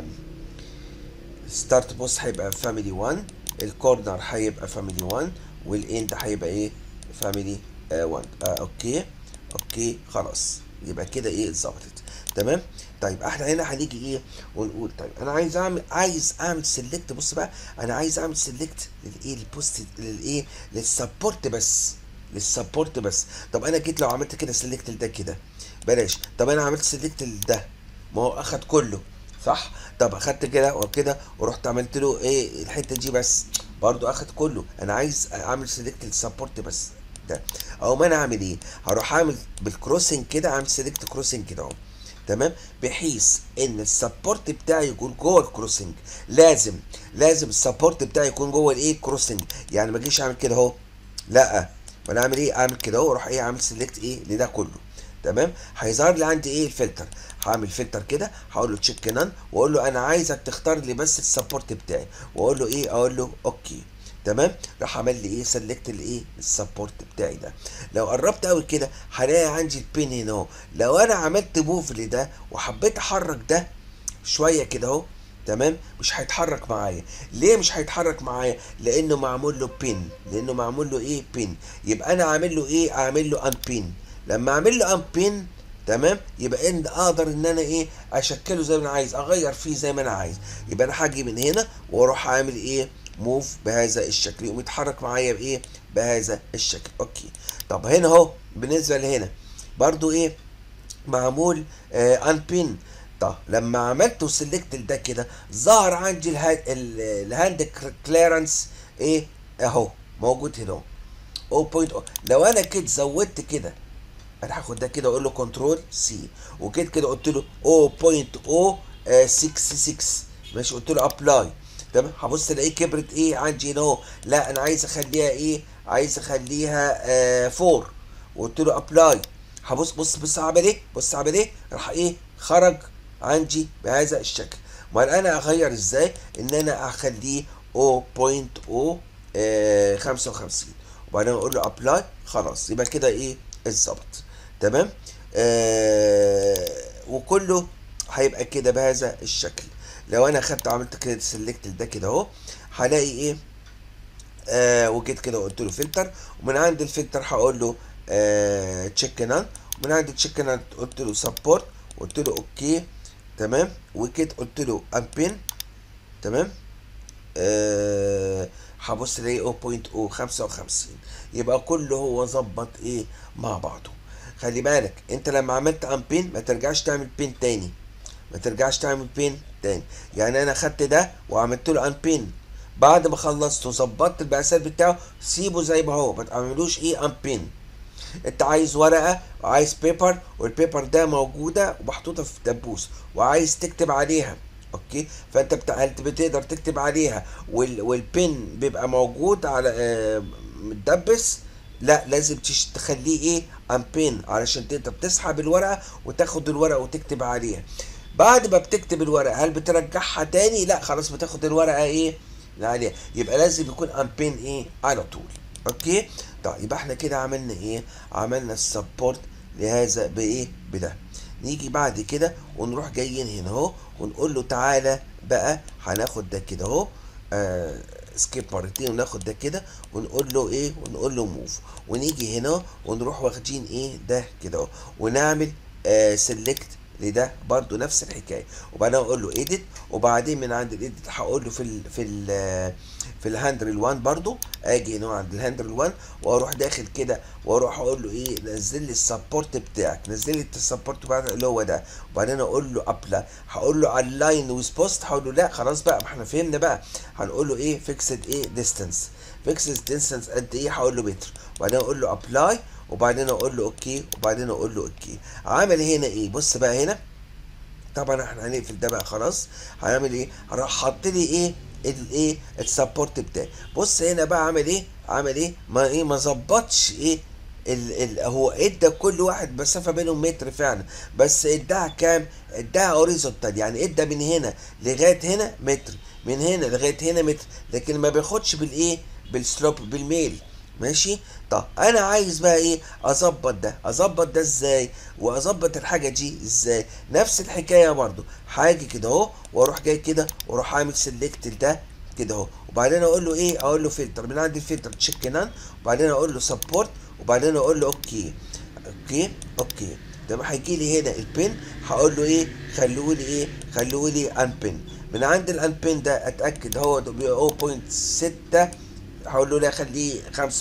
الستارت بوست هيبقى فاميلي 1 الكورنر هيبقى فاميلي 1 والاند هيبقى ايه فاميلي 1 آه اوكي اوكي خلاص يبقى كده ايه اتظبطت تمام طيب احنا هنا هنيجي ايه ونقول طيب انا عايز اعمل عايز اعمل سيلكت بص بقى انا عايز اعمل سيلكت للايه البوست للايه للسبورت بس للسبورت بس طب انا جيت لو عملت كده سيلكت لده كده بلاش طب انا عملت سيلكت لده ما هو اخد كله صح طب اخدت كده وكده ورحت عملت له ايه الحته دي بس برضو اخد كله انا عايز اعمل سيلكت للسبورت بس ده او ما انا اعمل ايه هروح اعمل بالكروسنج كده اعمل سيلكت كروسنج كده اهو تمام بحيث ان السبورت بتاعي يكون جوه الكروسنج لازم لازم السبورت بتاعي يكون جوه الايه كروسنج يعني ما اجيش اعمل كده اهو لا ما انا اعمل ايه اعمل كده اهو اروح ايه اعمل سيلكت ايه لده كله تمام هيظهر لي عندي ايه الفلتر هعمل فلتر كده هقول له تشيك نان واقول له انا عايزك تختار لي بس السبورت بتاعي واقول له ايه اقول له اوكي تمام راح عمل لي ايه سلكت الايه السبورت بتاعي ده لو قربت قوي كده هلاقي عندي البين هنا اهو لو انا عملت موف لده وحبيت احرك ده شويه كده اهو تمام مش هيتحرك معايا ليه مش هيتحرك معايا لانه معمول له بين لانه معمول له ايه بين يبقى انا عامل له ايه اعمل له ان بين لما اعمل له ان بين تمام يبقى ان اقدر ان انا ايه اشكله زي ما انا عايز اغير فيه زي ما انا عايز يبقى انا هاجي من هنا واروح اعمل ايه موف بهذا الشكل يقوم يتحرك معايا بايه بهذا الشكل اوكي طب هنا اهو بالنسبه لهنا برضو ايه معمول آه ان بين طب لما عملته سيلكت ده كده ظهر عندي الهاند, الهاند كليرنس ايه اهو موجود هنا اهو 0.0 لو انا كده زودت كده انا هاخد ده كده واقول له كنترول سي وكده كده قلت له 0.066 ماشي قلت له ابلاي تمام هبص الاقيه كبرت ايه عندي هنا اهو لا انا عايز اخليها ايه عايز اخليها آه 4 وقلت له ابلاي هبص بص بص عمل ايه بص عمل ايه راح ايه خرج عندي بهذا الشكل امال انا اغير ازاي ان انا اخليه 0.055 وبعدين اقول له ابلاي خلاص يبقى كده ايه اتظبط تمام آه وكله هيبقى كده بهذا الشكل لو انا خدت عملت كده سيلكت ده كده اهو هلاقي ايه آه وجيت كده وقلت له فلتر ومن عند الفلتر هقول له آه تشيك نان ومن عند تشيك نان قلت له سبورت قلت له اوكي تمام وكده قلت له امبين تمام آه هبص الاقي 0.055 يبقى كله هو ظبط ايه مع بعضه خلي بالك انت لما عملت ان بين ما ترجعش تعمل بين تاني ما ترجعش تعمل بين تاني يعني انا خدت ده وعملت له ان بين بعد ما خلصت وظبطت المقاسات بتاعه سيبه زي ما هو ما تعملوش ايه ان بين انت عايز ورقه وعايز بيبر والبيبر ده موجوده ومحطوطه في دبوس وعايز تكتب عليها اوكي فانت بتاع بتقدر تكتب عليها وال... والبن بيبقى موجود على آه متدبس لا لازم تش... تخليه ايه امبين علشان تقدر تسحب الورقه وتاخد الورقه وتكتب عليها بعد ما بتكتب الورقه هل بترجعها تاني لا خلاص بتاخد الورقه ايه عليها يبقى لازم يكون امبين ايه على طول اوكي طيب يبقى احنا كده عملنا ايه عملنا السبورت لهذا بايه بده نيجي بعد كده ونروح جايين هنا اهو ونقول له تعالى بقى هناخد ده كده اهو آه سكيب مرتين وناخد ده كده ونقول له ايه ونقول له موف ونيجي هنا ونروح واخدين ايه ده كده اهو ونعمل آه سيلكت لده برضو نفس الحكايه وبعدين اقول له ايديت وبعدين من عند الايديت هقول له في ال في ال في الهاندل 1 برضو اجي هنا عند الهاندل 1 واروح داخل كده واروح اقول له ايه نزل لي السبورت بتاعك نزل لي السبورت بتاعك اللي هو ده وبعدين اقول له ابلا هقول له الاين ويز بوست هقول له لا خلاص بقى ما احنا فهمنا بقى هنقول له ايه فيكسد ايه ديستانس فيكسد ديستانس قد ايه هقول له متر وبعدين اقول له ابلاي وبعدين اقول له اوكي وبعدين اقول له اوكي عامل هنا ايه بص بقى هنا طبعا احنا هنقفل ده بقى خلاص هنعمل ايه هروح حاط لي ايه الايه السبورت بتاعي بص هنا بقى عامل ايه عامل ايه ما ايه ما ظبطش ايه ال ال هو ادى كل واحد مسافه بينهم متر فعلا بس اداها كام اداها هوريزونتال يعني ادى من هنا لغايه هنا متر من هنا لغايه هنا متر لكن ما بياخدش بالايه بالسلوب بالميل ماشي طب انا عايز بقى ايه اظبط ده اظبط ده ازاي واظبط الحاجه دي ازاي نفس الحكايه برضو حاجه كده اهو واروح جاي كده واروح عامل سيلكت ده كده اهو وبعدين اقول له ايه اقول له فلتر من عند الفلتر تشيك نان وبعدين اقول له سبورت وبعدين اقول له اوكي اوكي اوكي طب هيجي لي هنا البن هقول له ايه خلوه لي ايه خلوه لي انبن من عند الانبن ده اتاكد هو ده بي 0.6 هقول له لا خليه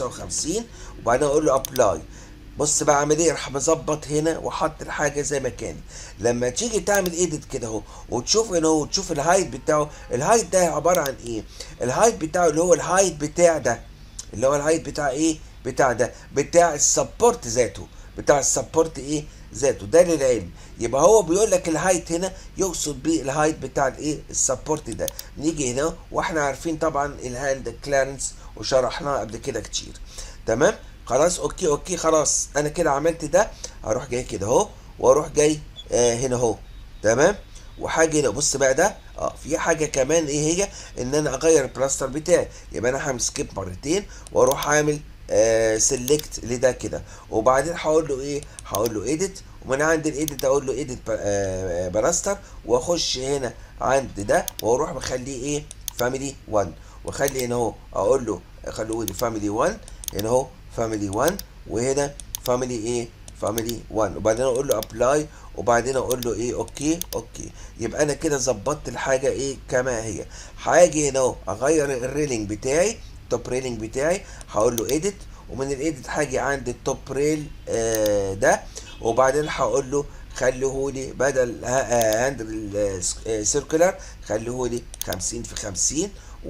55 وبعدين اقول له ابلاي بص بقى اعمل ايه راح مظبط هنا وحط الحاجه زي ما كانت لما تيجي تعمل ايديت كده اهو وتشوف هنا اهو وتشوف الهايت بتاعه الهايت ده عباره عن ايه الهايت بتاعه اللي هو الهايت بتاع ده اللي هو الهايت بتاع ايه بتاع ده بتاع السبورت ذاته بتاع السبورت ايه ذاته ده للعلم يبقى هو بيقول لك الهايت هنا يقصد بيه الهايت بتاع الايه السبورت ده نيجي هنا واحنا عارفين طبعا الهاند كلارنس وشرحناه قبل كده كتير تمام خلاص اوكي اوكي خلاص انا كده عملت ده هروح جاي كده اهو واروح جاي آه هنا اهو تمام وحاجه هنا بص بقى ده اه في حاجه كمان ايه هي ان انا اغير البلاستر بتاعي يبقى انا هعمل سكيب مرتين واروح عامل آه سيلكت لده كده وبعدين هقول له ايه هقول له ايديت ومن عند الايديت اقول له ايديت آه بلاستر واخش هنا عند ده واروح مخليه ايه فاميلي 1 واخلي هنا اهو اقول له خلوه لي فاميلي 1 هنا اهو فاميلي 1 وهنا فاميلي ايه فاميلي 1 وبعدين اقول له ابلاي وبعدين اقول له ايه اوكي اوكي يبقى انا كده ظبطت الحاجه ايه كما هي هاجي هنا اهو اغير الريلينج بتاعي التوب ريلينج بتاعي هقول له ايديت ومن الايديت هاجي عند التوب ريل آه ده وبعدين هقول له خليهولي بدل هاندل سيركولار خليهولي 50 في 50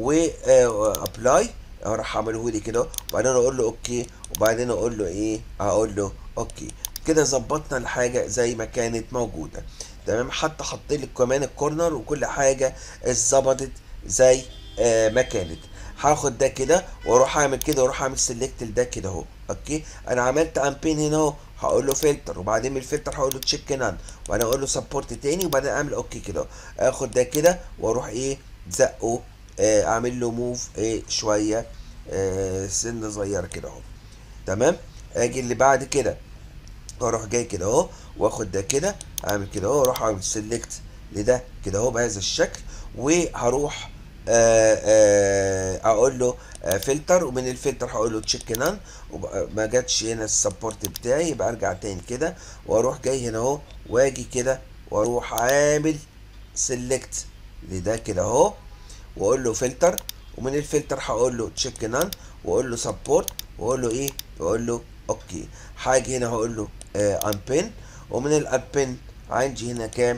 وابلاي راح اعمله لي كده وبعدين اقول له اوكي وبعدين اقول له ايه اقول له اوكي كده ظبطنا الحاجه زي ما كانت موجوده تمام حتى حط لي كمان الكورنر وكل حاجه اتظبطت زي آه ما كانت هاخد ده كده واروح اعمل كده واروح اعمل سيلكت لده كده اهو اوكي انا عملت امبين هنا اهو هقول له فلتر وبعدين من الفلتر هقول له تشيك نان وبعدين اقول له سبورت تاني وبعدين اعمل اوكي كده اخد ده كده واروح ايه زقه آه اعمل له موف ايه شويه آه سنه صغيره كده اهو تمام اجي اللي بعد كده واروح جاي كده اهو واخد ده كده اعمل كده اهو واروح اعمل سيلكت لده كده اهو بهذا الشكل وهروح آه آه اقول له آه فلتر ومن الفلتر هقول له تشيك نان وما جاتش هنا السبورت بتاعي يبقى ارجع تاني كده واروح جاي هنا اهو واجي كده واروح عامل سيلكت لده كده اهو واقول له فلتر ومن الفلتر هقول له تشيك نان واقول له سبورت واقول له ايه واقول له اوكي هاجي هنا هقول له انبن ومن الانبن عندي هنا كام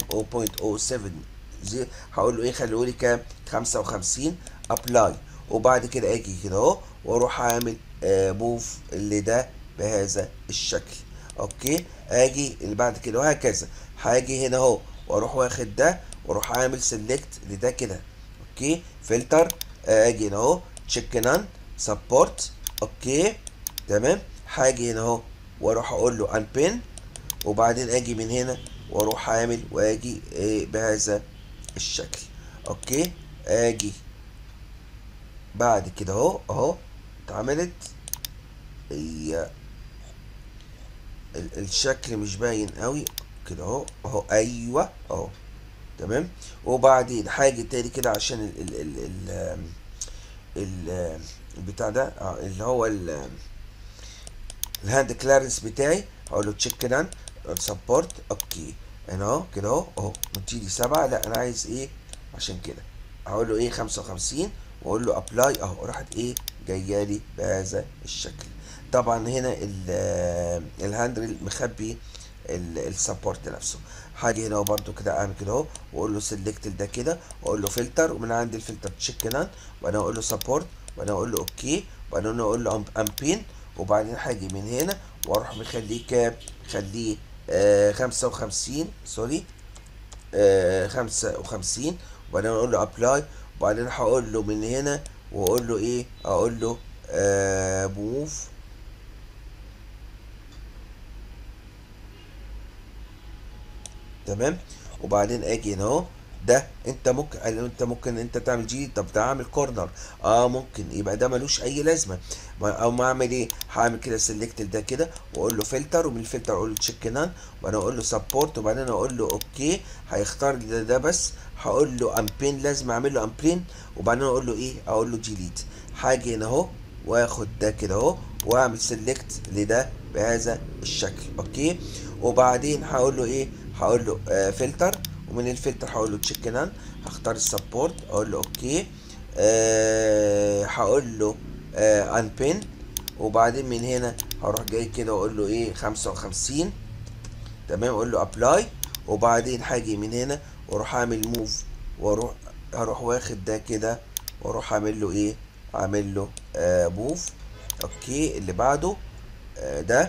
0.07 هقول له ايه خليه لي كام 55 ابلاي وبعد كده اجي كده اهو واروح اعمل موف اللي ده بهذا الشكل اوكي اجي اللي بعد كده وهكذا هاجي هنا اهو واروح واخد ده واروح عامل سيلكت لده كده اوكي فلتر اجي هنا اهو تشيك نان سبورت اوكي تمام هاجي هنا اهو واروح اقول له انبن وبعدين اجي من هنا واروح عامل واجي إيه بهذا الشكل اوكي اجي بعد كده اهو اهو اتعملت هي الشكل مش باين قوي كده اهو اهو ايوه اهو تمام وبعدين حاجه تاني كده عشان ال ال ال ال ال البتاع ده اللي هو ال الهاند كلارنس بتاعي هقول له تشيك نان سبورت اوكي هنا اهو كده اهو اهو مديلي سبعة لا انا عايز ايه عشان كده هقول له ايه 55 واقول له ابلاي اهو راحت ايه جايه لي بهذا الشكل طبعا هنا الهاندل مخبي السبورت نفسه هاجي هنا برده كده اعمل كده اهو واقول له سيلكت ده كده واقول له فلتر ومن عند الفلتر تشيك نان وانا اقول له سبورت وانا اقول له اوكي وانا اقول له امبين وبعدين هاجي من هنا واروح مخليه كام خليه آه خمسة وخمسين سوري آه خمسة وخمسين وبعدين اقول له ابلاي وبعدين هقول له من هنا واقول له ايه اقول له آه موف تمام وبعدين اجي هنا اهو ده انت ممكن انت ممكن انت تعمل جي طب ده اعمل كورنر اه ممكن يبقى ده ملوش اي لازمه ما- او ما اعمل ايه هعمل كده سيلكت ده كده واقول له فلتر ومن الفلتر اقول له تشيك نان وبعدين اقول له سبورت وبعدين اقول له اوكي هيختار لي ده, ده بس هقول له امبين لازم اعمل له امبين وبعدين اقول له ايه اقول له ديليت هاجي هنا اهو واخد ده كده اهو واعمل سيلكت لده بهذا الشكل اوكي وبعدين هقول له ايه هقول له آه فلتر ومن الفلتر هقول له تشيك نان هختار السبورت اقول له اوكي آه هقول له آه انبين وبعدين من هنا هروح جاي كده واقول له ايه 55 تمام اقول له ابلاي وبعدين هاجي من هنا واروح اعمل موف واروح هروح واخد ده كده واروح اعمل له ايه اعمل له آه موف اوكي اللي بعده آه ده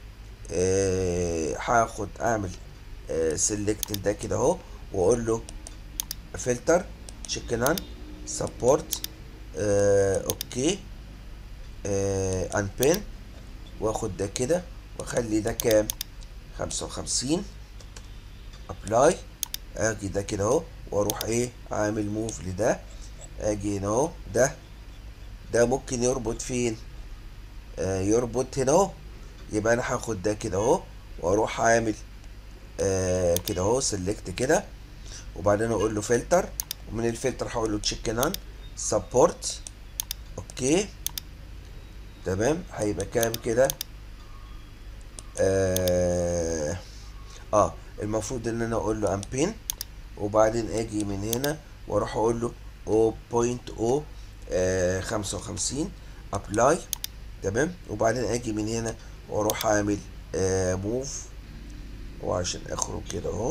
آه هاخد اعمل سيلكت ده كده اهو واقول له فلتر تشيك نان سبورت اوكي انبين واخد ده كده واخلي ده كام خمسة وخمسين ابلاي اجي ده كده اهو واروح ايه عامل موف لده اجي هنا اهو ده ده ممكن يربط فين آه يربط هنا اهو يبقى انا هاخد ده كده اهو واروح عامل آه كده اهو سيلكت كده وبعدين اقول له فلتر ومن الفلتر هقول له تشيك نان سبورت اوكي تمام هيبقى كام كده آه, اه المفروض ان انا اقول له امبين وبعدين اجي من هنا واروح اقول له 0.0 آه 55 ابلاي تمام وبعدين اجي من هنا واروح اعمل آه موف وعشان اخرج كده اهو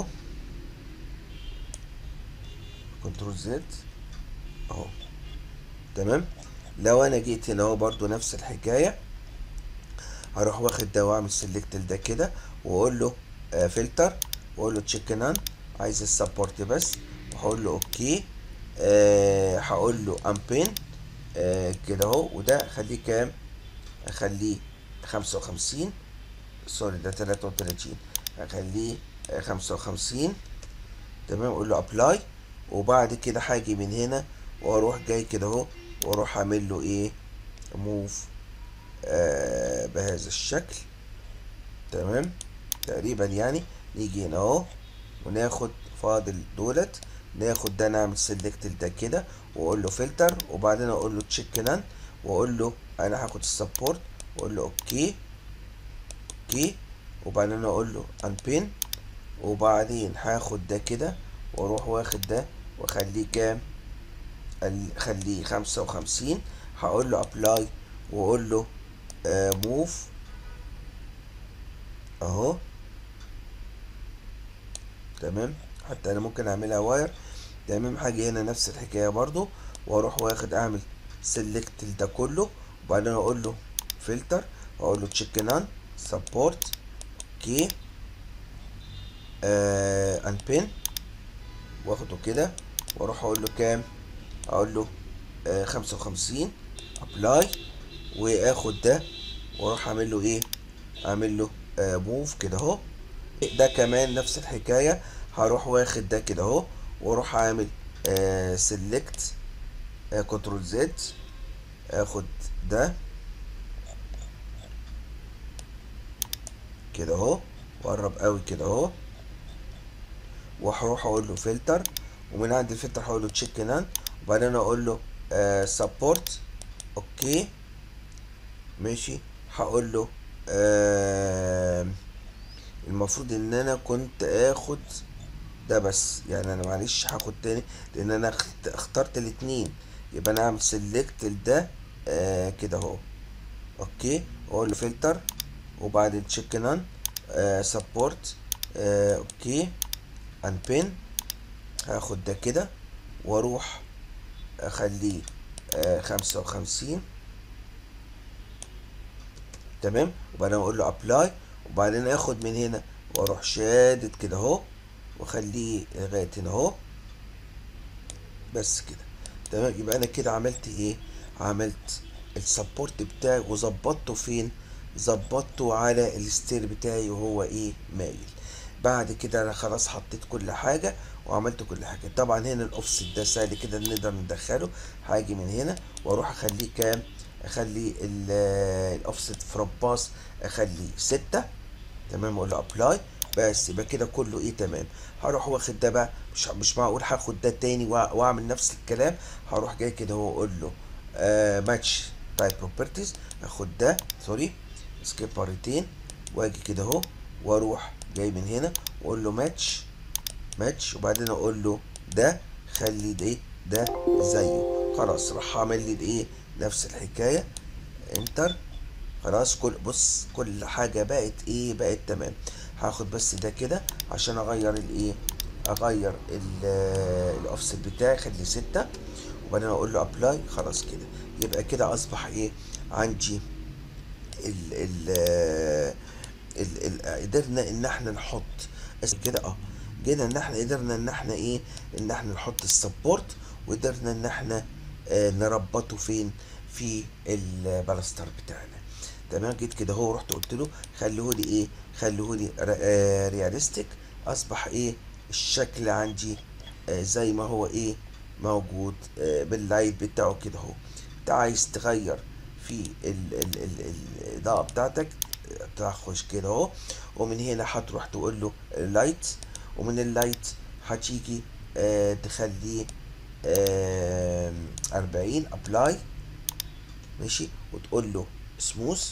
كنترول زد اهو تمام لو انا جيت هنا اهو برضو نفس الحكايه هروح واخد ده واعمل سيلكت لده كده واقول له آه فلتر واقول له تشيك نان عايز السبورت بس وهقول له اوكي آه هقول له امبين آه كده اهو وده خليه كام اخليه خمسة وخمسين سوري ده تلاتة وتلاتين اخليه خمسة وخمسين تمام اقول له ابلاي وبعد كده هاجي من هنا واروح جاي كده اهو واروح اعمل له ايه موف آه بهذا الشكل تمام تقريبا يعني نيجي هنا اهو وناخد فاضل دولت ناخد ده نعمل سيلكت لده كده واقول له فلتر وبعدين اقول له تشيك نان واقول له انا هاخد السبورت واقول له اوكي اوكي وبعدين اقول له انبين وبعدين هاخد ده كده واروح واخد ده واخليه كام خليه خمسة وخمسين هقول له ابلاي واقول له موف اهو تمام حتى انا ممكن اعملها واير تمام هاجي هنا نفس الحكايه برضو واروح واخد اعمل سيلكت ده كله وبعدين اقول له فلتر واقول له تشيك نان سبورت اوكي آه انبين واخده كده واروح اقول له كام اقول له آه خمسة وخمسين ابلاي واخد ده واروح اعمل له ايه اعمل له آه موف كده اهو ده كمان نفس الحكايه هروح واخد ده كده اهو واروح اعمل آه سيلكت آه كنترول زد اخد ده كده اهو وقرب قوي كده اهو وهروح اقول له فلتر ومن عند الفلتر هقول له تشيك نان وبعدين اقول له سبورت آه اوكي ماشي هقول له آه المفروض ان انا كنت اخد ده بس يعني انا معلش هاخد تاني لان انا اخترت الاتنين يبقى انا اعمل سيلكت لده آه كده اهو اوكي اقول له فلتر وبعدين تشيك نان آه سبورت آه اوكي انبين هاخد ده كده واروح اخليه آه خمسة وخمسين تمام وبعدين اقول له ابلاي وبعدين اخد من هنا واروح شادد كده اهو واخليه لغايه هنا اهو بس كده تمام يبقى انا كده عملت ايه عملت السبورت بتاعي وظبطته فين ظبطته على الستير بتاعي وهو ايه مايل بعد كده انا خلاص حطيت كل حاجه وعملت كل حاجه طبعا هنا الاوفست ده سهل كده نقدر ندخله هاجي من هنا واروح اخليه كام اخلي الاوفست فروم باس اخليه ستة تمام اقول له ابلاي بس يبقى كده كله ايه تمام هروح واخد ده بقى مش مش معقول هاخد ده تاني وأ- واعمل نفس الكلام هروح جاي كده هو اقول له ماتش تايب بروبرتيز اخد ده سوري سكيب مرتين واجي كده اهو واروح جاي من هنا واقول له ماتش ماتش وبعدين اقول له ده خلي ده ايه ده زيه خلاص راح اعمل لي ايه نفس الحكايه انتر خلاص كل بص كل حاجه بقت ايه بقت تمام هاخد بس ده كده عشان اغير الايه اغير الاوفست بتاعي خلي ستة وبعدين اقول له ابلاي خلاص كده يبقى كده اصبح ايه عندي ال ال ال ال قدرنا ان احنا نحط بس كده اه جينا ان احنا قدرنا ان احنا ايه ان احنا نحط السبورت وقدرنا ان احنا آه نربطه فين في البلاستر بتاعنا تمام جيت كده هو رحت قلت له خليه لي ايه خليه لي رياليستيك اصبح ايه الشكل عندي آه زي ما هو ايه موجود آه باللايت بتاعه كده اهو انت عايز تغير في ال- ال- ال- الاضاءه بتاعتك تخش كده اهو ومن هنا هتروح تقول له لايت ومن اللايت هتيجي آه تخليه آه 40 ابلاي ماشي وتقول له سموث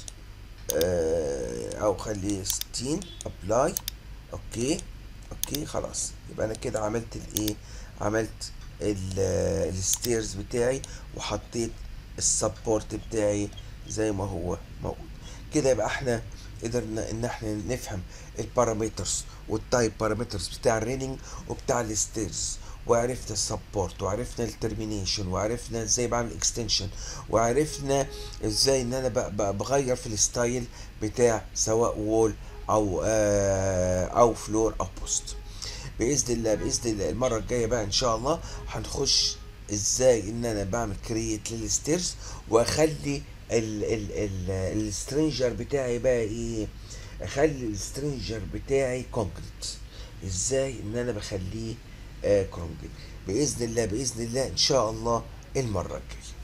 آه او خليه 60 ابلاي اوكي اوكي خلاص يبقى انا كده عملت الايه عملت الستيرز بتاعي وحطيت السبورت بتاعي زي ما هو موجود كده يبقى احنا قدرنا ان احنا نفهم البارامترز والتايب بارامترز بتاع الريننج وبتاع الستيرز وعرفنا السبورت وعرفنا الترمينيشن وعرفنا ازاي بعمل اكستنشن وعرفنا ازاي ان انا ب- ب- بغير في الستايل بتاع سواء وول او آه او فلور او بوست باذن الله باذن الله المره الجايه بقى ان شاء الله هنخش ازاي ان انا بعمل كرييت للستيرز واخلي ال ال ال السترينجر بتاعي بقى ايه اخلي السترينجر بتاعي كونكريت ازاي ان انا بخليه آه كونكريت باذن الله باذن الله ان شاء الله المره الجايه